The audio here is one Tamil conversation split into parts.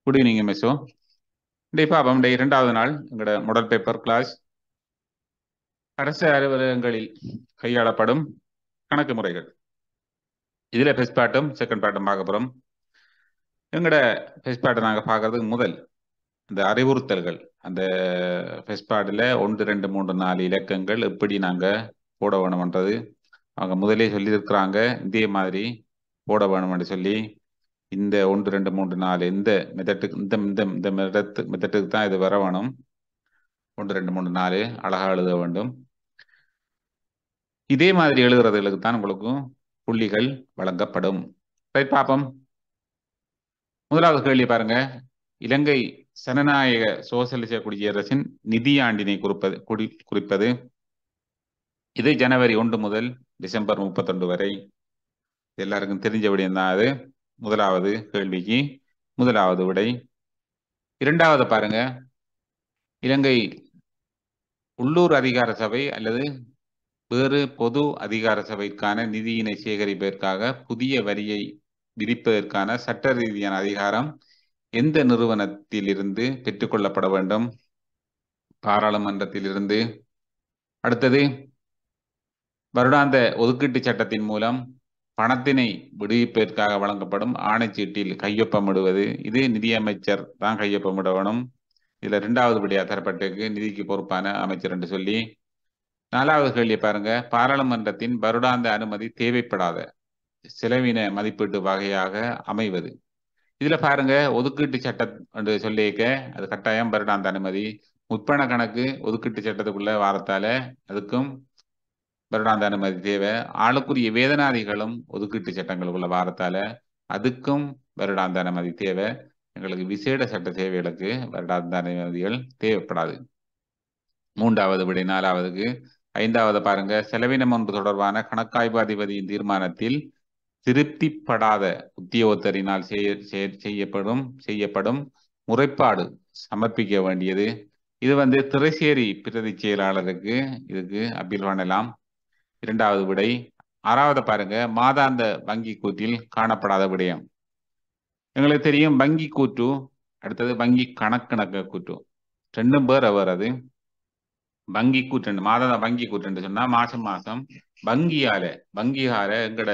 குட் ஈவினிங் மெஸ்ஸோ டே பாப்பம் டே இரண்டாவது நாள் எங்களோட மாடல் பேப்பர் கிளாஸ் அரசு அலுவலகங்களில் கையாளப்படும் கணக்கு முறைகள் இதுல ஃபர்ஸ்ட் பாட்டும் செகண்ட் பாட்டும் பார்க்க போறோம் எங்களோட ஃபர்ஸ்ட் பாட்டை நாங்கள் பார்க்கறதுக்கு முதல் இந்த அறிவுறுத்தல்கள் அந்த ஃபர்ஸ்ட் பாட்டில் ஒன்று ரெண்டு மூன்று நாலு இலக்கங்கள் எப்படி நாங்கள் போட வேணும்ன்றது அவங்க முதலே சொல்லியிருக்கிறாங்க இதே மாதிரி போட வேணும்னு சொல்லி இந்த ஒன்று ரெண்டு மூன்று நாலு இந்த மெத்தட்டுக்கு இந்த இந்த இந்த மெத்தட்டு மெத்தட்டுக்கு தான் இது வர வேணும் ஒன்று ரெண்டு மூணு நாலு அழகா எழுத வேண்டும் இதே மாதிரி எழுதுறதுகளுக்கு தான் உங்களுக்கும் புள்ளிகள் வழங்கப்படும் ரைட் பாப்போம் முதலாவது கேள்வி பாருங்க இலங்கை சனநாயக சோசலிச குடியரசின் நிதியாண்டினை குறிப்பது குடி குறிப்பது இது ஜனவரி ஒன்று முதல் டிசம்பர் முப்பத்தொன்று வரை எல்லாருக்கும் தெரிஞ்ச விடயம் தான் அது முதலாவது கேள்விக்கு முதலாவது விடை இரண்டாவது பாருங்க இலங்கை உள்ளூர் அதிகார சபை அல்லது வேறு பொது அதிகார சபைக்கான நிதியினை சேகரிப்பதற்காக புதிய வரியை விதிப்பதற்கான சட்ட ரீதியான அதிகாரம் எந்த நிறுவனத்திலிருந்து பெற்றுக்கொள்ளப்பட வேண்டும் பாராளுமன்றத்திலிருந்து அடுத்தது வருடாந்த ஒதுக்கீட்டு சட்டத்தின் மூலம் பணத்தினை விடுவிப்பதற்காக வழங்கப்படும் ஆணைச்சீட்டில் கையொப்பமிடுவது இது நிதியமைச்சர் தான் கையொப்பமிடணும் இதுல இரண்டாவது படியா தரப்பட்டிருக்கு நிதிக்கு பொறுப்பான அமைச்சர் என்று சொல்லி நாலாவது கேள்வி பாருங்க பாராளுமன்றத்தின் வருடாந்த அனுமதி தேவைப்படாத செலவின மதிப்பீட்டு வகையாக அமைவது இதுல பாருங்க ஒதுக்கீட்டு சட்டம் என்று சொல்லியிருக்க அது கட்டாயம் வருடாந்த அனுமதி முற்பண கணக்கு ஒதுக்கீட்டு சட்டத்துக்குள்ள வாரத்தால அதுக்கும் வருடாந்த அனுமதி தேவை ஆளுக்குரிய வேதனாதிகளும் ஒதுக்கீட்டு சட்டங்களுக்குள்ள வாரத்தால அதுக்கும் வருடாந்த அனுமதி தேவை எங்களுக்கு விசேட சட்ட சேவைகளுக்கு வருடாந்த அனுமதிகள் தேவைப்படாது மூன்றாவது விடை நாலாவதுக்கு ஐந்தாவது பாருங்க செலவினம் ஒன்று தொடர்பான கணக்காய்வு அதிபதியின் தீர்மானத்தில் திருப்திப்படாத உத்தியோகத்தரினால் செய்யப்படும் செய்யப்படும் முறைப்பாடு சமர்ப்பிக்க வேண்டியது இது வந்து திரைசேரி பிரதி செயலாளருக்கு இதுக்கு அப்பீல் பண்ணலாம் இரண்டாவது விடை ஆறாவது பாருங்க மாதாந்த வங்கி கூற்றில் காணப்படாத விடயம் எங்களுக்கு தெரியும் வங்கி கூற்று அடுத்தது வங்கி கணக்கணக்க கூற்று ரெண்டும் பேர் அவர் அது வங்கி கூற்று மாதாந்த வங்கி கூற்றுன்னு சொன்னா மாசம் மாசம் வங்கியால வங்கியால எங்கட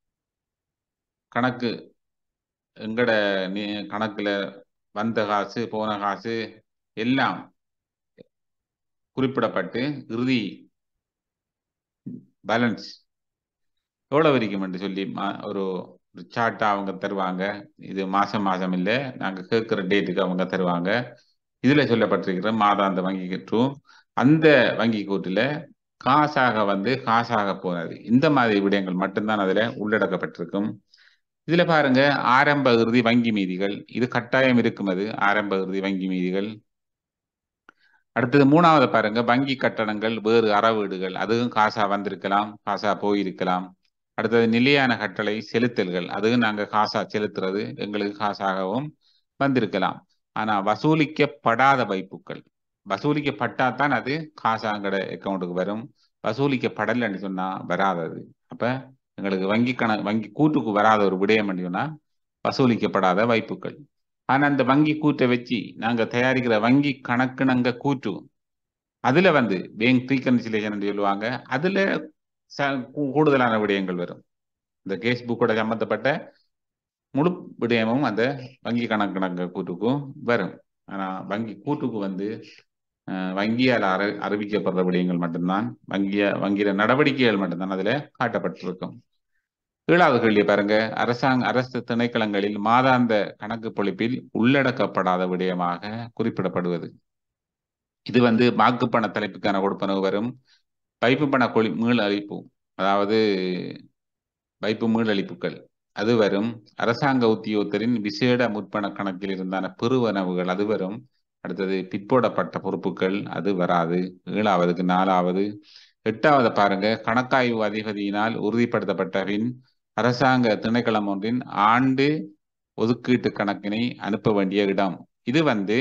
கணக்கு எங்கட கணக்குல வந்த காசு போன காசு எல்லாம் குறிப்பிடப்பட்டு இறுதி பேலன்ஸ் எவ்வளவு வரைக்கும் என்று சொல்லி ஒரு ஒரு சார்ட்டை அவங்க தருவாங்க இது மாசம் மாசம் இல்லை நாங்கள் கேட்குற டேட்டுக்கு அவங்க தருவாங்க இதில் சொல்லப்பட்டிருக்கிற மாதாந்த வங்கி கூற்று அந்த வங்கி கூற்றில் காசாக வந்து காசாக போனது இந்த மாதிரி விடயங்கள் மட்டும்தான் அதில் உள்ளடக்கப்பட்டிருக்கும் இதுல பாருங்க ஆரம்ப இறுதி வங்கி மீதிகள் இது கட்டாயம் இருக்கும் அது ஆரம்ப இறுதி வங்கி மீதிகள் அடுத்தது மூணாவது பாருங்க வங்கி கட்டணங்கள் வேறு அறவீடுகள் அதுவும் காசா வந்திருக்கலாம் காசா போயிருக்கலாம் அடுத்தது நிலையான கட்டளை செலுத்தல்கள் அதுவும் நாங்க காசா செலுத்துறது எங்களுக்கு காசாகவும் வந்திருக்கலாம் ஆனா வசூலிக்கப்படாத வைப்புகள் வசூலிக்கப்பட்டாதான் அது காசாங்கட அக்கௌண்ட்டுக்கு வரும் வசூலிக்கப்படலைன்னு சொன்னா வராதது அப்ப எங்களுக்கு வங்கி கண வங்கி கூட்டுக்கு வராத ஒரு விடயம் சொன்னா வசூலிக்கப்படாத வைப்புகள் ஆனா அந்த வங்கி கூட்டை வச்சு நாங்க தயாரிக்கிற வங்கி கணக்குனங்க கூற்று அதுல வந்து பேங்க் ரீகன்சிலேஷன் சொல்லுவாங்க அதுல கூடுதலான விடயங்கள் வரும் இந்த கேஸ் புக்கோட சம்பந்தப்பட்ட முழு விடயமும் அந்த வங்கி கணக்கு கூட்டுக்கும் வரும் ஆனா வங்கி கூட்டுக்கு வந்து வங்கியால் அறி அறிவிக்கப்படுற விடயங்கள் மட்டும்தான் வங்கிய வங்கியில நடவடிக்கைகள் மட்டும்தான் அதுல காட்டப்பட்டிருக்கும் ஏழாவது கேள்வி பாருங்க அரசாங்க அரசு திணைக்களங்களில் மாதாந்த கணக்கு பொழிப்பில் உள்ளடக்கப்படாத விடயமாக குறிப்பிடப்படுவது இது வந்து வாக்கு பண தலைப்புக்கான கொடுப்பனவு வரும் வைப்பு பண கொழி மீள் அளிப்பு அதாவது வைப்பு மீளளிப்புகள் அது வரும் அரசாங்க உத்தியோகத்தரின் விசேட முற்பண கணக்கில் இருந்தான பெருவனவுகள் அது வரும் அடுத்தது பிற்போடப்பட்ட பொறுப்புகள் அது வராது ஏழாவதுக்கு நாலாவது எட்டாவது பாருங்க கணக்காய்வு அதிபதியினால் உறுதிப்படுத்தப்பட்ட பின் அரசாங்க திணைக்களம் ஒன்றின் ஆண்டு ஒதுக்கீட்டு கணக்கினை அனுப்ப வேண்டிய இடம் இது வந்து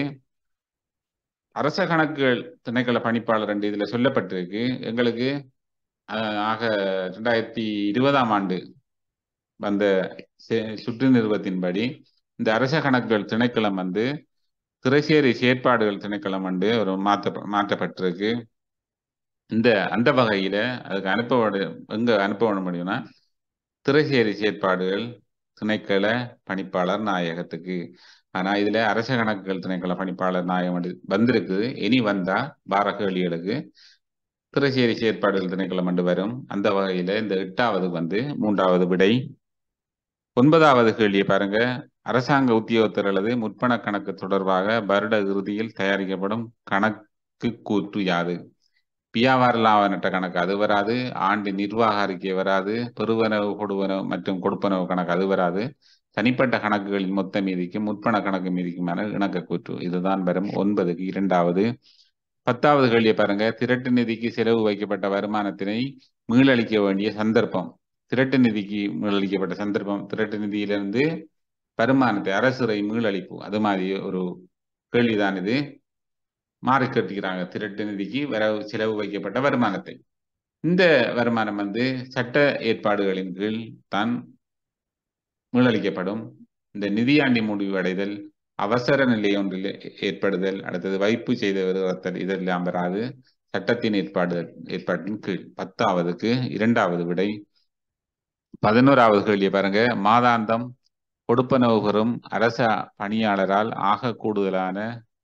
அரச கணக்குகள் திணைக்கள பணிப்பாளர் என்று இதுல சொல்லப்பட்டிருக்கு எங்களுக்கு ஆக ரெண்டாயிரத்தி இருபதாம் ஆண்டு வந்த சுற்று நிறுவத்தின்படி இந்த அரச கணக்குகள் திணைக்களம் வந்து திரைசேரி செயற்பாடுகள் திணைக்களம் வந்து ஒரு மாற்ற மாற்றப்பட்டிருக்கு இந்த அந்த வகையில அதுக்கு அனுப்ப எங்க அனுப்ப முடியும்னா திரைசேரி செயற்பாடுகள் திணைக்கள பணிப்பாளர் நாயகத்துக்கு ஆனா இதுல அரச கணக்குகள் திணைக்கள பணிப்பாளர் நாயகம் வந்து வந்திருக்குது இனி வந்தா பார கேள்விகளுக்கு திரைசேரி செயற்பாடுகள் திணைக்களம் வந்து வரும் அந்த வகையில இந்த எட்டாவது வந்து மூன்றாவது விடை ஒன்பதாவது கேள்வியை பாருங்க அரசாங்க உத்தியோகத்தர் அல்லது முற்பண கணக்கு தொடர்பாக வருட இறுதியில் தயாரிக்கப்படும் கணக்கு கூற்று யாது வியாபார லாபநட்ட கணக்கு அது வராது ஆண்டு நிர்வாக அறிக்கை வராது பெறுவனவு கொடுவனவு மற்றும் கொடுப்பனவு கணக்கு அது வராது தனிப்பட்ட கணக்குகளின் மொத்த மீதிக்கும் முற்பண கணக்கு மீதிக்குமான இணக்க கூற்று இதுதான் வரும் ஒன்பதுக்கு இரண்டாவது பத்தாவது கேள்வியை பாருங்க திரட்டு நிதிக்கு செலவு வைக்கப்பட்ட வருமானத்தினை மீளளிக்க வேண்டிய சந்தர்ப்பம் திரட்டு நிதிக்கு மீளளிக்கப்பட்ட சந்தர்ப்பம் திரட்டு நிதியிலிருந்து வருமானத்தை அரசுரை மீளளிப்பு அது மாதிரி ஒரு கேள்விதான் இது மாறி கட்டிக்கிறாங்க திரட்டு நிதிக்கு வரவு செலவு வைக்கப்பட்ட வருமானத்தை இந்த வருமானம் வந்து சட்ட ஏற்பாடுகளின் கீழ் தான் மீளளிக்கப்படும் இந்த நிதியாண்டி முடிவடைதல் அவசர நிலை ஒன்றில் ஏற்படுதல் அடுத்தது வைப்பு செய்த வருவத்தல் இதெல்லாம் வராது சட்டத்தின் ஏற்பாடு ஏற்பாட்டின் கீழ் பத்தாவதுக்கு இரண்டாவது விடை பதினோராவது கேள்வியை பாருங்க மாதாந்தம் கொடுப்பனவு பெறும் அரச பணியாளரால் ஆக கூடுதலான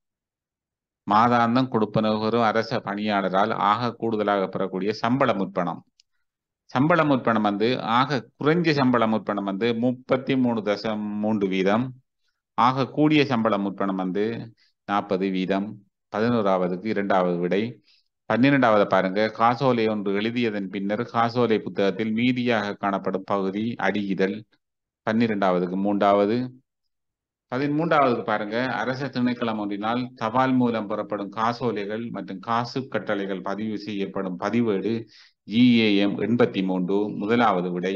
மாதாந்தம் கொடுப்பனவு பெறும் அரச பணியாளரால் ஆக கூடுதலாக பெறக்கூடிய சம்பள முற்பணம் சம்பள முற்பணம் வந்து ஆக குறைஞ்ச சம்பள முற்பணம் வந்து முப்பத்தி மூணு தசம் மூன்று வீதம் ஆக கூடிய சம்பள முற்பணம் வந்து நாற்பது வீதம் பதினோராவதுக்கு இரண்டாவது விடை பன்னிரெண்டாவது பாருங்க காசோலை ஒன்று எழுதியதன் பின்னர் காசோலை புத்தகத்தில் மீதியாக காணப்படும் பகுதி அடியிதழ் பன்னிரெண்டாவதுக்கு மூன்றாவது பதிமூன்றாவதுக்கு பாருங்க அரச திணைக்களம் ஒன்றினால் தபால் மூலம் பெறப்படும் காசோலைகள் மற்றும் காசு கட்டளைகள் பதிவு செய்யப்படும் பதிவேடு ஜிஏஎம் எண்பத்தி மூன்று முதலாவது விடை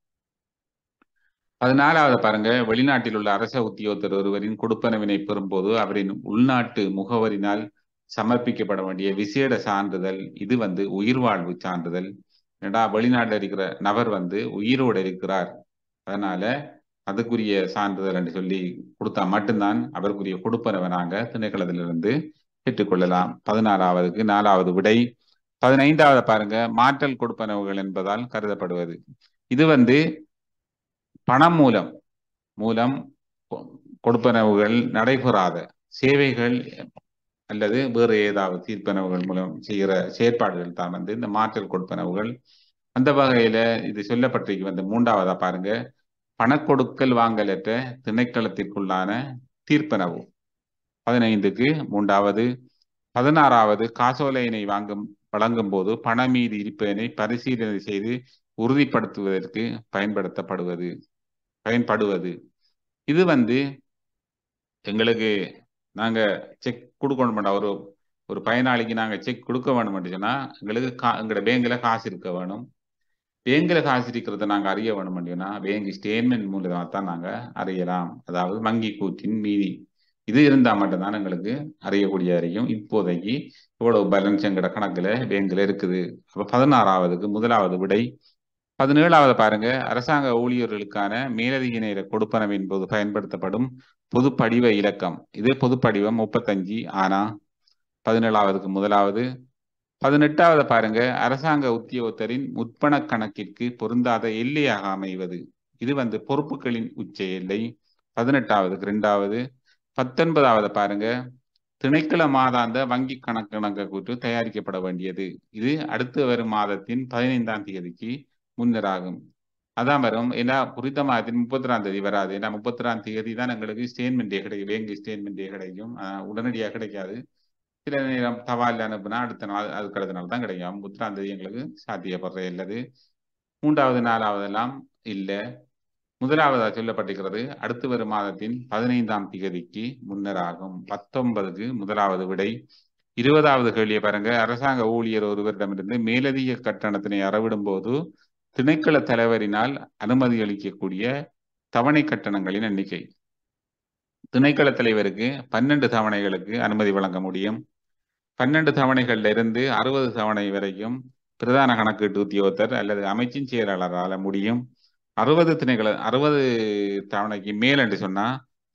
பதினாலாவது பாருங்க வெளிநாட்டில் உள்ள அரச உத்தியோகத்தர் ஒருவரின் கொடுப்பனவினை பெறும்போது அவரின் உள்நாட்டு முகவரினால் சமர்ப்பிக்கப்பட வேண்டிய விசேட சான்றிதழ் இது வந்து உயிர் வாழ்வு சான்றிதழ் ஏடா வெளிநாட்டில் இருக்கிற நபர் வந்து உயிரோடு இருக்கிறார் அதனால அதுக்குரிய சான்றிதழ் என்று சொல்லி கொடுத்தா மட்டும்தான் அவருக்குரிய கொடுப்பனவை நாங்க திணைக்களத்திலிருந்து பெற்றுக்கொள்ளலாம் பதினாறாவதுக்கு நாலாவது விடை பதினைந்தாவது பாருங்க மாற்றல் கொடுப்பனவுகள் என்பதால் கருதப்படுவது இது வந்து பணம் மூலம் மூலம் கொடுப்பனவுகள் நடைபெறாத சேவைகள் அல்லது வேறு ஏதாவது தீர்ப்பனவுகள் மூலம் செய்கிற செயற்பாடுகள் தான் வந்து இந்த மாற்றல் கொடுப்பனவுகள் அந்த வகையில இது சொல்லப்பட்டிருக்கு வந்து மூன்றாவதா பாருங்க பணக்கொடுக்கல் வாங்கலற்ற திணைக்களத்திற்குள்ளான தீர்ப்பனவு பதினைந்துக்கு மூன்றாவது பதினாறாவது காசோலையினை வாங்கும் வழங்கும் போது பண மீது இருப்பதனை பரிசீலனை செய்து உறுதிப்படுத்துவதற்கு பயன்படுத்தப்படுவது பயன்படுவது இது வந்து எங்களுக்கு நாங்க செக் கொடுக்கணும் மாட்டோம் ஒரு ஒரு பயனாளிக்கு நாங்க செக் கொடுக்க வேணும் சொன்னா எங்களுக்கு கா எங்களோட பேங்க்ல காசு இருக்க வேணும் பேங்க்ல காசு இருக்கிறத நாங்க அறிய வேணும் அப்படின்னா பேங்க் ஸ்டேட்மெண்ட் மூலமா தான் நாங்க அறியலாம் அதாவது வங்கி கூற்றின் மீதி இது இருந்தா மட்டும்தான் எங்களுக்கு அறியக்கூடிய அறியும் இப்போதைக்கு இவ்வளவு பேலன்ஸ் எங்கட கணக்குல பேங்க்ல இருக்குது அப்ப பதினாறாவதுக்கு முதலாவது விடை பதினேழாவது பாருங்க அரசாங்க ஊழியர்களுக்கான மேலதிக நேர கொடுப்பனவின் போது பயன்படுத்தப்படும் பொது படிவ இலக்கம் இது பொது படிவம் முப்பத்தஞ்சு ஆனா பதினேழாவதுக்கு முதலாவது பதினெட்டாவது பாருங்க அரசாங்க உத்தியோகத்தரின் முற்பண கணக்கிற்கு பொருந்தாத எல்லையாக அமைவது இது வந்து பொறுப்புகளின் உச்ச எல்லை பதினெட்டாவதுக்கு ரெண்டாவது பத்தொன்பதாவது பாருங்க திணைக்கள மாதாந்த வங்கி கணக்கு கணக்கு கூற்று தயாரிக்கப்பட வேண்டியது இது அடுத்து வரும் மாதத்தின் பதினைந்தாம் தேதிக்கு முன்னராகும் அதான் வரும் ஏன்னா குறித்த மாதத்தின் முப்பத்தி தேதி வராது ஏன்னா முப்பத்தி தேதி தான் எங்களுக்கு ஸ்டேட்மெண்டே கிடைக்கும் பேங்க் ஸ்டேட்மெண்டே கிடைக்கும் உடனடியாக கிடைக்காது சில நேரம் தபால் அனுப்புனா அடுத்த நாள் அதுக்கு அடுத்த நாள் தான் கிடைக்கும் முப்பத்தி தேதி எங்களுக்கு சாத்தியப்படுற இல்லது மூன்றாவது நாலாவதெல்லாம் இல்லை முதலாவதாக சொல்லப்பட்டிருக்கிறது அடுத்து வரும் மாதத்தின் பதினைந்தாம் திகதிக்கு முன்னராகும் பத்தொன்பதுக்கு முதலாவது விடை இருபதாவது கேள்வியை பாருங்க அரசாங்க ஊழியர் ஒருவரிடமிருந்து மேலதிக கட்டணத்தினை அறவிடும் போது திணைக்கள தலைவரினால் அனுமதி அளிக்கக்கூடிய தவணை கட்டணங்களின் எண்ணிக்கை திணைக்கள தலைவருக்கு பன்னெண்டு தவணைகளுக்கு அனுமதி வழங்க முடியும் பன்னெண்டு தவணைகள்ல இருந்து அறுபது தவணை வரைக்கும் பிரதான கணக்கீட்டு உத்தியோகத்தர் அல்லது அமைச்சின் செயலாளரால முடியும் அறுபது திணைக்கள அறுபது தவணைக்கு மேல் என்று சொன்னா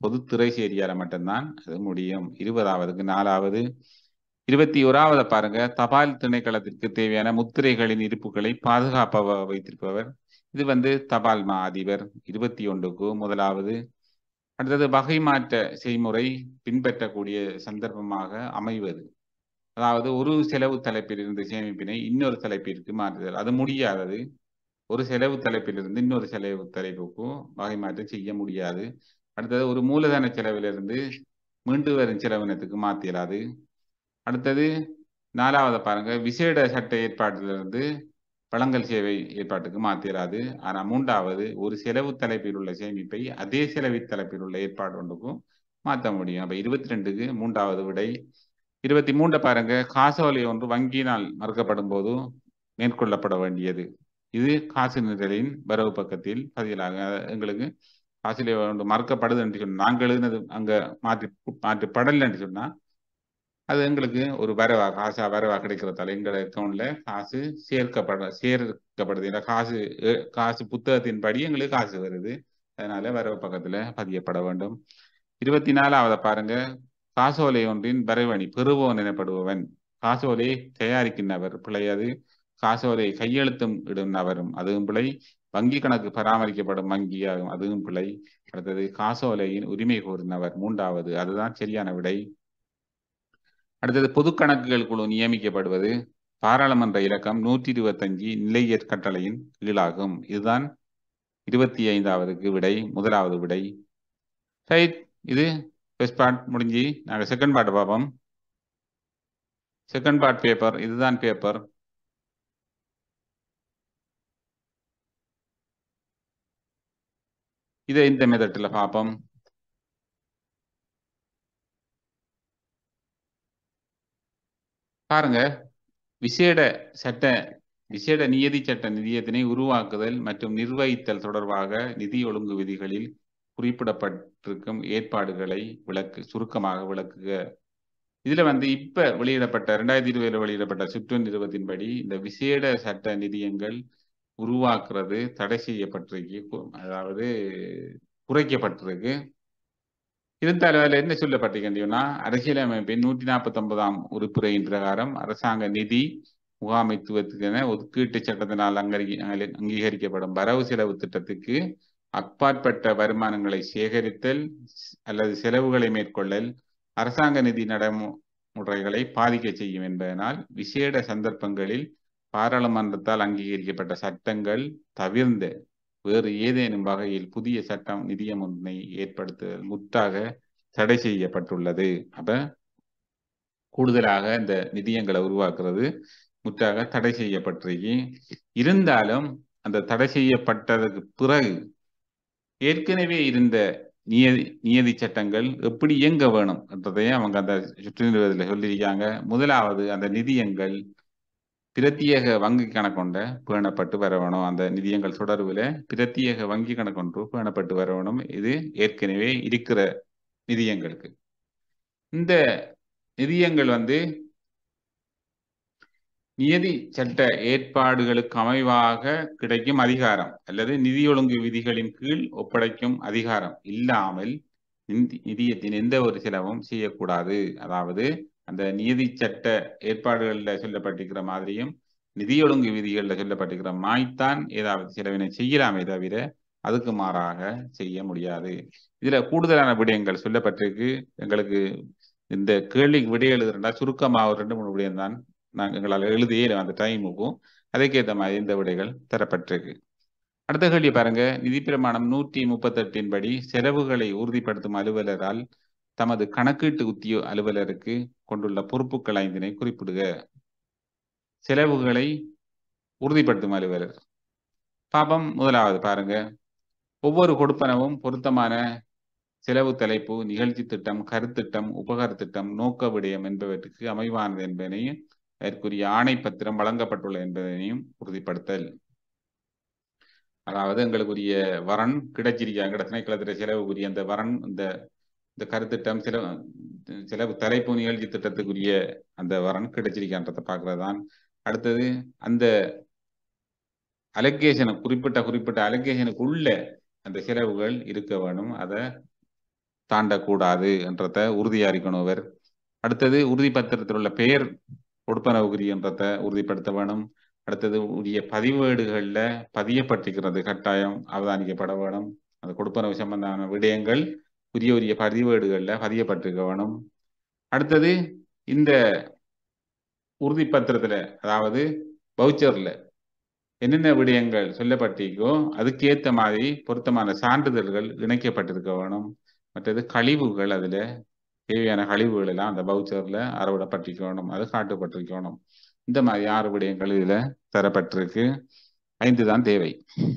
பொது திரைசேரியால மட்டும்தான் அது முடியும் இருபதாவதுக்கு நாலாவது இருபத்தி ஓராவது பாருங்க தபால் திணைக்களத்திற்கு தேவையான முத்திரைகளின் இருப்புகளை பாதுகாப்பாக வைத்திருப்பவர் இது வந்து தபால் மா அதிபர் இருபத்தி ஒன்றுக்கு முதலாவது அடுத்தது வகை மாற்ற செய்முறை பின்பற்றக்கூடிய சந்தர்ப்பமாக அமைவது அதாவது ஒரு செலவு தலைப்பில் இருந்து சேமிப்பினை இன்னொரு தலைப்பிற்கு மாற்றுதல் அது முடியாதது ஒரு செலவு தலைப்பிலிருந்து இன்னொரு செலவு தலைப்புக்கும் வகை மாற்றம் செய்ய முடியாது அடுத்தது ஒரு மூலதன செலவிலிருந்து மீண்டு வரும் செலவினத்துக்கு மாத்தியலாது அடுத்தது நாலாவது பாருங்க விசேட சட்ட ஏற்பாட்டிலிருந்து வழங்கல் சேவை ஏற்பாட்டுக்கு மாத்திராது ஆனா மூன்றாவது ஒரு செலவு தலைப்பில் உள்ள சேமிப்பை அதே செலவு தலைப்பில் உள்ள ஏற்பாடு ஒன்றுக்கும் மாற்ற முடியும் அப்ப இருபத்தி ரெண்டுக்கு மூன்றாவது விடை இருபத்தி மூன்றை பாருங்க காசோலை ஒன்று வங்கியினால் மறுக்கப்படும் போது மேற்கொள்ளப்பட வேண்டியது இது காசு நிரலின் வரவு பக்கத்தில் பதிலாக எங்களுக்கு காசிலே ஒன்று மறுக்கப்படுது என்று சொன்னா நாங்கள் எழுதினது அங்க மாற்றி மாற்றி படல் என்று சொன்னா அது எங்களுக்கு ஒரு வரவா காசா வரவா கிடைக்கிறதால எங்கள் அக்கௌண்ட்ல காசு சேர்க்கப்பட சேர்க்கப்படுது இல்லை காசு காசு புத்தகத்தின்படி எங்களுக்கு காசு வருது அதனால வரவு பக்கத்துல பதியப்பட வேண்டும் இருபத்தி நாலாவது பாருங்க காசோலை ஒன்றின் வரைவணி பெறுவோன் எனப்படுபவன் காசோலை தயாரிக்கின்றவர் பிழையது காசோலை கையெழுத்தும் இடும் நபரும் அதுவும் பிழை வங்கி கணக்கு பராமரிக்கப்படும் வங்கியாகும் அதுவும் பிழை அடுத்தது காசோலையின் உரிமை கோருநவர் மூன்றாவது அதுதான் சரியான விடை அடுத்தது பொது கணக்குகள் குழு நியமிக்கப்படுவது பாராளுமன்ற இலக்கம் நூற்றி இருபத்தஞ்சு நிலையற் கட்டளையின் கீழாகும் இதுதான் இருபத்தி ஐந்தாவதுக்கு விடை முதலாவது விடை ரைட் இது ஃபர்ஸ்ட் பார்ட் முடிஞ்சு நாங்கள் செகண்ட் பார்ட் பார்ப்போம் செகண்ட் பார்ட் பேப்பர் இதுதான் பேப்பர் இதை இந்த மெத்தட்டில் பார்ப்போம் பாருங்க விசேட சட்ட விசேட நியதி சட்ட நிதியத்தினை உருவாக்குதல் மற்றும் நிர்வகித்தல் தொடர்பாக நிதி ஒழுங்கு விதிகளில் குறிப்பிடப்பட்டிருக்கும் ஏற்பாடுகளை விளக்கு சுருக்கமாக விளக்குக இதுல வந்து இப்ப வெளியிடப்பட்ட ரெண்டாயிரத்தி இருபதுல வெளியிடப்பட்ட சுற்று நிறுவத்தின்படி இந்த விசேட சட்ட நிதியங்கள் உருவாக்குறது தடை செய்யப்பட்டிருக்கு அதாவது குறைக்கப்பட்டிருக்கு இருந்தாலும் அதில் என்ன சொல்லப்பட்டிருக்கின்றன அரசியலமைப்பின் நூற்றி நாற்பத்தி ஒன்பதாம் உறுப்புரையின் பிரகாரம் அரசாங்க நிதி முகாமைத்துவத்துக்கென ஒதுக்கீட்டு சட்டத்தினால் அங்கீகரி அங்கீகரிக்கப்படும் வரவு செலவு திட்டத்துக்கு அப்பாற்பட்ட வருமானங்களை சேகரித்தல் அல்லது செலவுகளை மேற்கொள்ளல் அரசாங்க நிதி நடைமுறைகளை பாதிக்க செய்யும் என்பதனால் விசேட சந்தர்ப்பங்களில் பாராளுமன்றத்தால் அங்கீகரிக்கப்பட்ட சட்டங்கள் தவிர்ந்த வேறு ஏதேனும் வகையில் புதிய சட்டம் நிதியம் ஒன்றை ஏற்படுத்துதல் முற்றாக தடை செய்யப்பட்டுள்ளது அப்ப கூடுதலாக இந்த நிதியங்களை உருவாக்குறது முற்றாக தடை செய்யப்பட்டிருக்கு இருந்தாலும் அந்த தடை செய்யப்பட்டதுக்கு பிறகு ஏற்கனவே இருந்த நியதி நியதி சட்டங்கள் எப்படி இயங்க வேணும் என்றதையும் அவங்க அந்த சுற்றுநிறுவதில் சொல்லியிருக்காங்க முதலாவது அந்த நிதியங்கள் பிரத்யேக வங்கி கணக்கொண்ட பேணப்பட்டு வரவேணும் அந்த நிதியங்கள் தொடர்பில் பிரத்யேக வங்கி கணக்கொன்று பேணப்பட்டு வரவேணும் இது ஏற்கனவே இருக்கிற நிதியங்களுக்கு இந்த நிதியங்கள் வந்து நியதி சட்ட ஏற்பாடுகளுக்கு அமைவாக கிடைக்கும் அதிகாரம் அல்லது நிதி ஒழுங்கு விதிகளின் கீழ் ஒப்படைக்கும் அதிகாரம் இல்லாமல் நிதியத்தின் எந்த ஒரு செலவும் செய்யக்கூடாது அதாவது அந்த நியதி சட்ட ஏற்பாடுகளில் சொல்லப்பட்டிருக்கிற மாதிரியும் நிதி ஒழுங்கு விதிகளில் சொல்லப்பட்டிருக்கிற மாய்த்தான் ஏதாவது செலவினை செய்யலாமே தவிர அதுக்கு மாறாக செய்ய முடியாது இதுல கூடுதலான விடயங்கள் சொல்லப்பட்டிருக்கு எங்களுக்கு இந்த கேள்விக்கு விடை எழுதுறா சுருக்கமாக ஒரு ரெண்டு மூணு விடயம் தான் நாங்கள் எங்களால் எழுதியே அந்த டைமுக்கும் அதுக்கேற்ற மாதிரி இந்த விடைகள் தரப்பட்டிருக்கு அடுத்த கேள்வி பாருங்க நிதி பிரமாணம் நூற்றி முப்பத்தெட்டின் படி செலவுகளை உறுதிப்படுத்தும் அலுவலரால் தமது கணக்கீட்டு உத்தியோ அலுவலருக்கு கொண்டுள்ள பொறுப்புகள் ஐந்தினை குறிப்பிடுக செலவுகளை உறுதிப்படுத்தும் அலுவலர் பாபம் முதலாவது பாருங்க ஒவ்வொரு கொடுப்பனவும் பொருத்தமான செலவு தலைப்பு நிகழ்ச்சி திட்டம் கருத்திட்டம் உபகரத்திட்டம் நோக்க விடயம் என்பவற்றுக்கு அமைவானது என்பதனையும் அதற்குரிய ஆணை பத்திரம் வழங்கப்பட்டுள்ள என்பதனையும் உறுதிப்படுத்தல் அதாவது எங்களுக்குரிய வரன் கிடைச்சிருக்காங்க திணைக்களத்தில செலவுக்குரிய அந்த வரன் இந்த இந்த கருத்திட்டம் செலவு செலவு தலைப்பு நிகழ்ச்சி திட்டத்துக்குரிய அந்த வரன் கிடைச்சிருக்கான்றதை பார்க்கறதான் அடுத்தது அந்த அலகேஷனை குறிப்பிட்ட குறிப்பிட்ட அலகேஷனுக்கு உள்ள அந்த செலவுகள் இருக்க வேணும் அதை தாண்டக்கூடாது என்றத உறுதியா இருக்கணும் அவர் அடுத்தது உறுதி பத்திரத்தில் உள்ள பெயர் கொடுப்பனவுக்குரி என்றத உறுதிப்படுத்த வேணும் அடுத்தது உரிய பதிவேடுகள்ல பதியப்பட்டிருக்கிறது கட்டாயம் அவதானிக்கப்பட வேணும் அந்த கொடுப்பனவு சம்பந்தமான விடயங்கள் உரிய உரிய பதிவேடுகள்ல பதியப்பட்டிருக்க வேணும் அடுத்தது இந்த உறுதிப்பத்திரத்துல அதாவது பவுச்சர்ல என்னென்ன விடயங்கள் சொல்லப்பட்டிருக்கோ அதுக்கேற்ற மாதிரி பொருத்தமான சான்றிதழ்கள் இணைக்கப்பட்டிருக்க வேணும் மற்றது கழிவுகள் அதுல தேவையான கழிவுகள் எல்லாம் அந்த பவுச்சர்ல அறவிடப்பட்டிருக்க வேணும் அது காட்டப்பட்டிருக்க வேணும் இந்த மாதிரி ஆறு விடயங்கள் இதுல தரப்பட்டிருக்கு ஐந்து தான் தேவை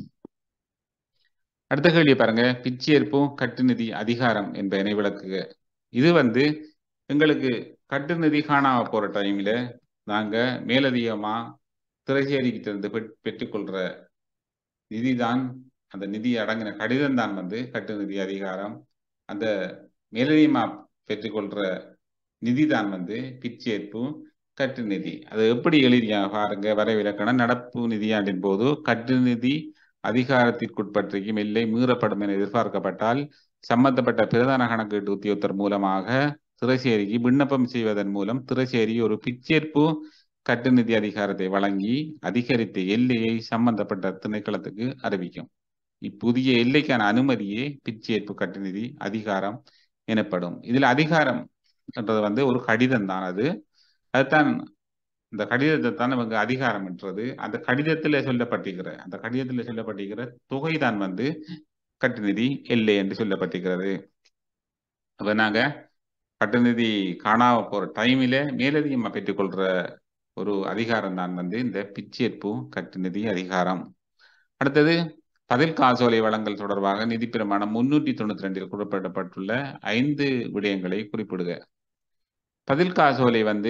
அடுத்த கேள்வி பாருங்க பிச்சேற்பும் கட்டுநிதி அதிகாரம் என்பதனை விளக்குக இது வந்து எங்களுக்கு கட்டுநிதி காணாம போற டைம்ல நாங்க மேலதிகமா திரைச்சேரிக்கிட்ட இருந்து பெற்- பெற்றுக்கொள்ற நிதிதான் அந்த நிதி அடங்கின கடிதம் தான் வந்து கட்டுநிதி அதிகாரம் அந்த மேலதிகமா பெற்றுக்கொள்ற நிதி தான் வந்து பிச்சேற்பு கட்டுநிதி அது எப்படி எழுதியாங்க பாருங்க வரைவிலக்கணம் நடப்பு நிதியாண்டின் போது கட்டுநிதி அதிகாரத்திற்குட்பற்றியும் இல்லை மீறப்படும் என எதிர்பார்க்கப்பட்டால் சம்பந்தப்பட்ட பிரதான கணக்கீட்டு உத்தியோகத்தர் மூலமாக திரைச்சேரிக்கு விண்ணப்பம் செய்வதன் மூலம் திரைச்சேரி ஒரு பிச்சேற்பு கட்டுநிதி அதிகாரத்தை வழங்கி அதிகரித்த எல்லையை சம்பந்தப்பட்ட திணைக்களத்துக்கு அறிவிக்கும் இப்புதிய எல்லைக்கான அனுமதியே பிச்சேற்பு கட்டுநிதி அதிகாரம் எனப்படும் இதுல அதிகாரம் என்றது வந்து ஒரு கடிதம் தான் அது அதுதான் இந்த கடிதத்தை தான் இவங்க அதிகாரம் என்றது அந்த கடிதத்துல சொல்லப்பட்டிருக்கிற அந்த கடிதத்துல சொல்லப்பட்டிருக்கிற தொகை தான் வந்து கட்டுநிதி எல்லை என்று சொல்லப்பட்டிருக்கிறது அப்ப நாங்க கட்டுநிதி காணாம போற டைமில மேலதிகமா பெற்றுக்கொள்ற ஒரு அதிகாரம் தான் வந்து இந்த பிச்சேற்பு கட்டுநிதி அதிகாரம் அடுத்தது பதில் காசோலை வழங்கல் தொடர்பாக நிதி பிரமாணம் முன்னூற்றி தொண்ணூத்தி ரெண்டில் குறிப்பிடப்பட்டுள்ள ஐந்து விடயங்களை குறிப்பிடுக பதில் காசோலை வந்து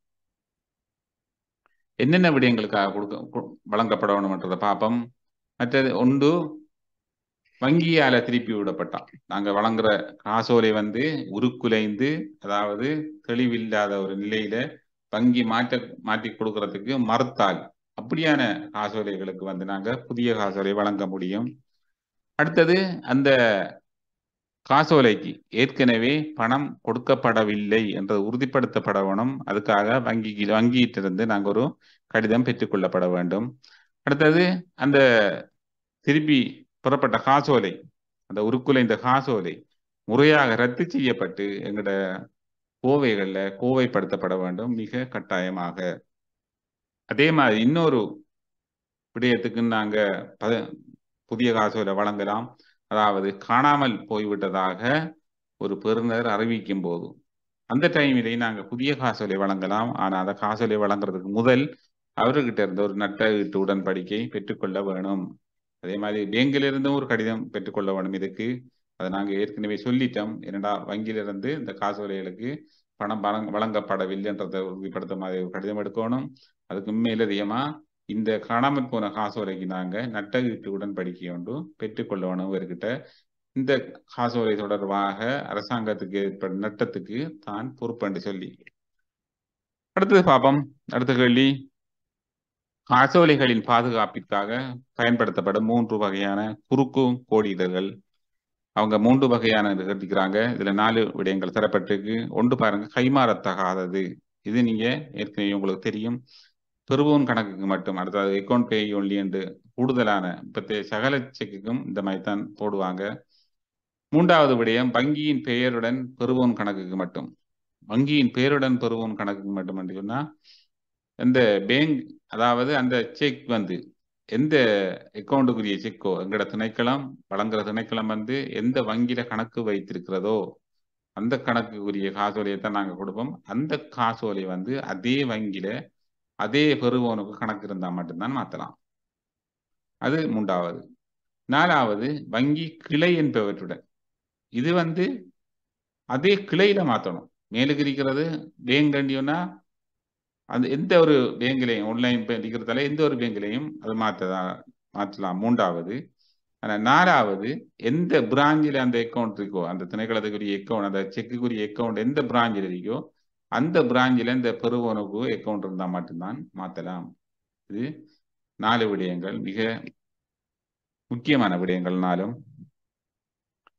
என்னென்ன விடயங்களுக்காக கொடுக்க கு- வழங்கப்பட வேணும்ன்றதை பார்ப்போம் மற்றது ஒன்று வங்கியால திருப்பி விடப்பட்டான் நாங்க வழங்குற காசோலை வந்து உருக்குலைந்து அதாவது தெளிவில்லாத ஒரு நிலையில வங்கி மாற்ற மாற்றி கொடுக்கறதுக்கு மறுத்தால் அப்படியான காசோலைகளுக்கு வந்து நாங்க புதிய காசோலை வழங்க முடியும் அடுத்தது அந்த காசோலைக்கு ஏற்கனவே பணம் கொடுக்கப்படவில்லை என்று உறுதிப்படுத்தப்பட வேணும் அதுக்காக வங்கிக்கு வங்கியிட்டிருந்து நாங்கள் ஒரு கடிதம் பெற்றுக்கொள்ளப்பட வேண்டும் அடுத்தது அந்த திருப்பி புறப்பட்ட காசோலை அந்த உருக்குலைந்த காசோலை முறையாக ரத்து செய்யப்பட்டு எங்களோட கோவைகள்ல கோவைப்படுத்தப்பட வேண்டும் மிக கட்டாயமாக அதே மாதிரி இன்னொரு விடயத்துக்கு நாங்க பத புதிய காசோலை வழங்கலாம் அதாவது காணாமல் போய்விட்டதாக ஒரு பெறுநர் அறிவிக்கும் போது அந்த டைமிலே நாங்க புதிய காசோலை வழங்கலாம் ஆனா அந்த காசோலை வழங்குறதுக்கு முதல் அவர்கிட்ட இருந்து ஒரு நட்டஈட்டு உடன்படிக்கை பெற்றுக்கொள்ள வேணும் அதே மாதிரி பேங்கில இருந்தும் ஒரு கடிதம் பெற்றுக்கொள்ள வேணும் இதுக்கு அதை நாங்க ஏற்கனவே சொல்லிட்டோம் என்னடா வங்கியிலிருந்து இந்த காசோலைகளுக்கு பணம் வழங்க வழங்கப்படவில்லைன்றதை உறுதிப்படுத்த மாதிரி ஒரு கடிதம் எடுக்கணும் அதுக்கு மேலதிகமா இந்த காணாமல் போன காசோலைக்கு நாங்க நட்டஈட்டு உடன்படிக்கை ஒன்று பெற்றுக்கொள்ள வேணும் இவர்கிட்ட இந்த காசோலை தொடர்பாக அரசாங்கத்துக்கு ஏற்படும் நட்டத்துக்கு தான் பொறுப்பென்று சொல்லி அடுத்தது பார்ப்போம் அடுத்த கேள்வி காசோலைகளின் பாதுகாப்பிற்காக பயன்படுத்தப்படும் மூன்று வகையான குறுக்கு கோடிடர்கள் அவங்க மூன்று வகையான கட்டிக்கிறாங்க இதுல நாலு விடயங்கள் தரப்பட்டிருக்கு ஒன்று பாருங்க கைமாறத்தகாதது இது நீங்க ஏற்கனவே உங்களுக்கு தெரியும் பெறுவோன் கணக்குக்கு மட்டும் அடுத்தது அக்கௌண்ட் பே ஒன்லி என்று கூடுதலான இப்ப சகல செக்குக்கும் இந்த மாதிரி தான் போடுவாங்க மூன்றாவது விடயம் வங்கியின் பெயருடன் பெறுவோன் கணக்குக்கு மட்டும் வங்கியின் பெயருடன் பெறுவோன் கணக்குக்கு மட்டும் என்று சொன்னா இந்த பேங்க் அதாவது அந்த செக் வந்து எந்த அக்கௌண்ட்டுக்குரிய செக்கோ எங்களோட திணைக்களம் வழங்குற திணைக்களம் வந்து எந்த வங்கியில கணக்கு வைத்திருக்கிறதோ அந்த கணக்குக்குரிய காசோலையை தான் நாங்கள் கொடுப்போம் அந்த காசோலை வந்து அதே வங்கியில அதே பெறுவோனுக்கு கணக்கு இருந்தால் மட்டும்தான் மாற்றலாம் அது மூன்றாவது நாலாவது வங்கி கிளை என்பவற்றுடன் இது வந்து அதே கிளையில மாற்றணும் மேலுக்கு இருக்கிறது பேங்க் கண்டியோன்னா அந்த எந்த ஒரு பேங்க்லையும் ஆன்லைன் இருக்கிறதால எந்த ஒரு பேங்க்லையும் அது மாற்றதா மாற்றலாம் மூன்றாவது ஆனால் நாலாவது எந்த பிராஞ்சில் அந்த அக்கௌண்ட் இருக்கோ அந்த திணைக்களத்துக்குரிய அக்கௌண்ட் அந்த செக்குக்குரிய அக்கௌண்ட் எந்த பிராஞ்சில் இருக்கோ அந்த பிராஞ்சில் இந்த பெறுவோனுக்கு அக்கௌண்ட் இருந்தால் மட்டும்தான் மாற்றலாம் இது நாலு விடயங்கள் மிக முக்கியமான விடயங்கள்னாலும்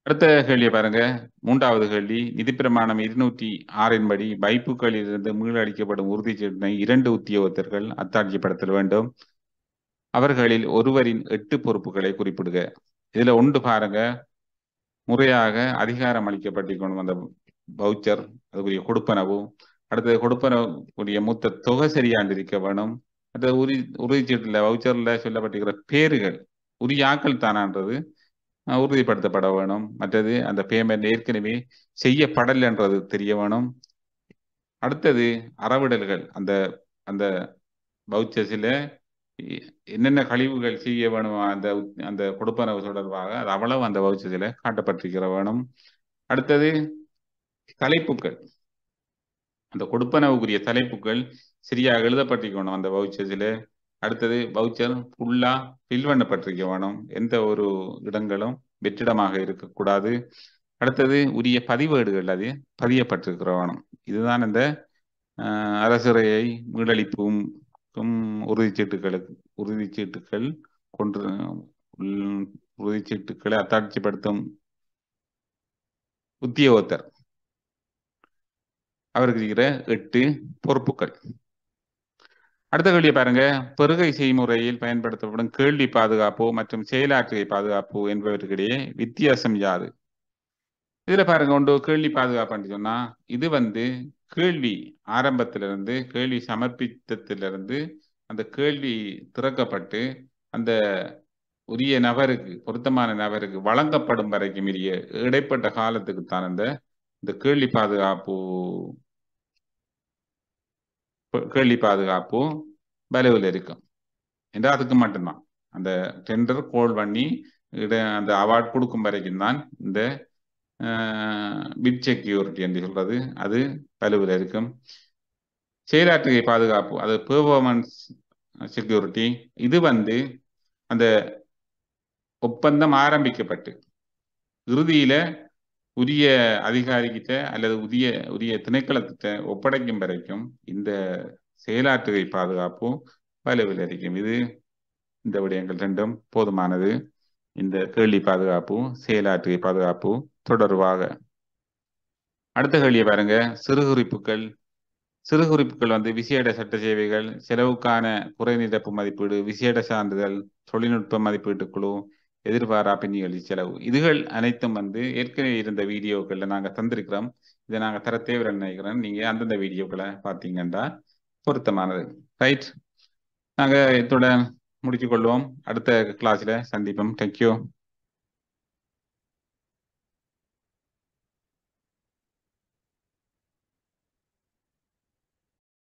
அடுத்த கேள்வியை பாருங்க மூன்றாவது கேள்வி நிதி பிரமாணம் இருநூற்றி ஆறின் படி வைப்புகளில் இருந்து மீளடிக்கப்படும் உறுதிச்சீட்டினை இரண்டு உத்தியோகத்தர்கள் அத்தாட்சிப்படுத்தல் வேண்டும் அவர்களில் ஒருவரின் எட்டு பொறுப்புகளை குறிப்பிடுக இதுல ஒன்று பாருங்க முறையாக அதிகாரம் அளிக்கப்பட்டிருக்கணும் அந்த வவுச்சர் அதுக்குரிய கொடுப்பனவு அடுத்தது கொடுப்பனவுக்குரிய மூத்த தொகை சரியாண்டு இருக்க வேணும் அடுத்தது உறுதி உறுதிச்சீட்டுல வவுச்சர்ல சொல்லப்பட்டிருக்கிற பேர்கள் உரிய ஆக்கள் தானான்றது அஹ், உறுதிப்படுத்தப்பட வேணும் மற்றது அந்த பேமெண்ட் ஏற்கனவே செய்யப்படலைன்றது தெரிய வேணும் அடுத்தது அறவிடல்கள் அந்த அந்த வவுச்சர்ஸில் என்னென்ன கழிவுகள் செய்ய வேணும் அந்த உத்- அந்த கொடுப்பனவு தொடர்பாக அது அவ்வளவு அந்த வவுச்சர்ஸில் காட்டப்பட்டிருக்கிற வேணும் அடுத்தது தலைப்புகள் அந்த கொடுப்பனவுக்குரிய தலைப்புகள் சரியாக எழுதப்பட்டிருக்கணும் அந்த வவுச்சர்ஸில் அடுத்தது வவுச்சர் ஃபுல்லா ஃபில் பண்ணப்பட்டிருக்க வேணும் எந்த ஒரு இடங்களும் வெற்றிடமாக இருக்கக்கூடாது அடுத்தது உரிய பதிவேடுகள் அது பதியப்பட்டிருக்கிற வேணும் இதுதான் இந்த அஹ், அரசுரையை மீளளிப்பும் உறுதிச்சீட்டுகளுக்கு உறுதிச்சீட்டுகள் கொண்டு உள்- உறுதிச்சீட்டுகளை அத்தாட்சிப்படுத்தும் உத்தியோகத்தர் அவருக்கு இருக்கிற எட்டு பொறுப்புகள் அடுத்த கேள்வியை பாருங்க பெருகை செய்முறையில் பயன்படுத்தப்படும் கேள்வி பாதுகாப்பு மற்றும் செயலாற்றுகை பாதுகாப்பு என்பவற்றுக்கிடையே வித்தியாசம் யாது இதுல பாருங்க ஒன்று கேள்வி பாதுகாப்புன்னு சொன்னா இது வந்து கேள்வி ஆரம்பத்திலிருந்து கேள்வி சமர்ப்பித்ததிலிருந்து அந்த கேள்வி திறக்கப்பட்டு அந்த உரிய நபருக்கு பொருத்தமான நபருக்கு வழங்கப்படும் வரைக்கும் உரிய இடைப்பட்ட காலத்துக்கு தான் அந்த இந்த கேள்வி பாதுகாப்பு கேள்வி பாதுகாப்பு வலுவில் இருக்கும் என்று அதுக்கு மட்டும்தான் அந்த டெண்டர் கோல் பண்ணி இட அந்த அவார்ட் கொடுக்கும் வரைக்கும் தான் இந்த பிட் செக்யூரிட்டி என்று சொல்றது அது வலுவில் இருக்கும் செயலாற்றுகை பாதுகாப்பு அது பெர்ஃபார்மன்ஸ் செக்யூரிட்டி இது வந்து அந்த ஒப்பந்தம் ஆரம்பிக்கப்பட்டு இறுதியில உரிய அதிகாரிகிட்ட அல்லது உரிய உரிய திணைக்களத்திட்ட ஒப்படைக்கும் வரைக்கும் இந்த செயலாற்றுகை பாதுகாப்பு வலுவில் இருக்கும் இது இந்த விடயங்கள் ரெண்டும் போதுமானது இந்த கேள்வி பாதுகாப்பு செயலாற்றுகை பாதுகாப்பு தொடர்பாக அடுத்த கேள்வியை பாருங்க சிறு குறிப்புகள் சிறு குறிப்புகள் வந்து விசேட சட்ட சேவைகள் செலவுக்கான குறைநிரப்பு மதிப்பீடு விசேட சான்றிதழ் தொழில்நுட்ப மதிப்பீட்டு குழு எதிர்பாரா பின்னியலி செலவு இதுகள் அனைத்தும் வந்து ஏற்கனவே இருந்த வீடியோக்கள்ல நாங்க தந்திருக்கிறோம் இதை நாங்க தர தேவைன்னு நினைக்கிறோம் நீங்க அந்தந்த வீடியோக்களை பார்த்தீங்கன்னா பொருத்தமானது ரைட் நாங்க இத்துடன் முடித்துக் கொள்வோம் அடுத்த கிளாஸ்ல சந்திப்போம் தேங்க்யூ